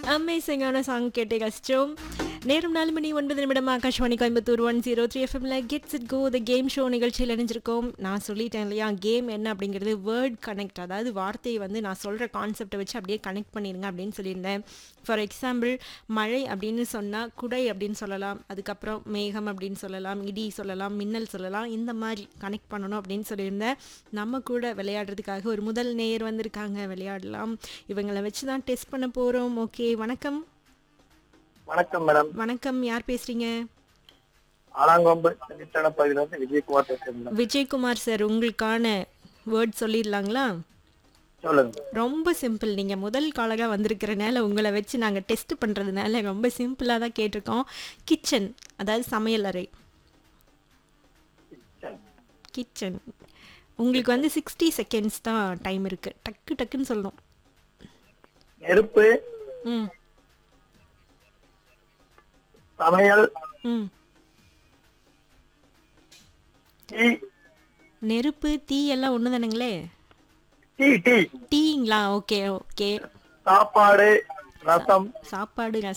அமேசிங்கான சாங் கேட்டு கஷ்டம் நேரம் நாலு மணி ஒன்பது நிமிடம் Akashvani Coimbatore one zero three எஃப்எம்ல gets it go the game show நிகழ்ச்சியில் இணைஞ்சிருக்கோம் நான் சொல்லிட்டேன் இல்லையா கேம் என்ன அப்படிங்கிறது வேர்ட் கனெக்ட் அதாவது வார்த்தையை வந்து நான் சொல்கிற கான்செப்டை வச்சு அப்படியே கனெக்ட் பண்ணிடுங்க அப்படின்னு சொல்லியிருந்தேன் ஃபார் எக்ஸாம்பிள் மழை அப்படின்னு சொன்னால் குடை அப்படின்னு சொல்லலாம் அதுக்கப்புறம் மேகம் அப்படின்னு சொல்லலாம் இடி சொல்லலாம் மின்னல் சொல்லலாம் இந்த மாதிரி கனெக்ட் பண்ணணும் அப்படின்னு சொல்லியிருந்தேன் நம்ம கூட விளையாடுறதுக்காக ஒரு முதல் நேர் வந்திருக்காங்க விளையாடலாம் இவங்களை வச்சு தான் டெஸ்ட் பண்ண போகிறோம் ஓகே வணக்கம் வணக்கம் மேடம் வணக்கம் யார் பேசுறீங்க ஆலாங்கொம்பு நித்தன பகுதியில இருந்து விஜயகுமார் பேசுறேன் மேடம் விஜயகுமார் சார் உங்களுக்கான வேர்ட் சொல்லிடலாங்களா சொல்லுங்க ரொம்ப சிம்பிள் நீங்கள் முதல் காலராக வந்திருக்கிறனால உங்களை வச்சு நாங்கள் டெஸ்ட் பண்ணுறதுனால ரொம்ப சிம்பிளாக தான் கேட்டிருக்கோம் கிச்சன் அதாவது சமையலறை கிச்சன் உங்களுக்கு வந்து சிக்ஸ்டி செகண்ட்ஸ் தான் டைம் இருக்குது டக்கு டக்குன்னு சொல்லணும் நெருப்பு ம் சமையல் ம் டீ நெருப்பு தீ எல்லாம் ஒன்று தானுங்களே டீ டீ டீங்களா ஓகே ஓகே சாப்பாடு ரசம் சாப்பாடு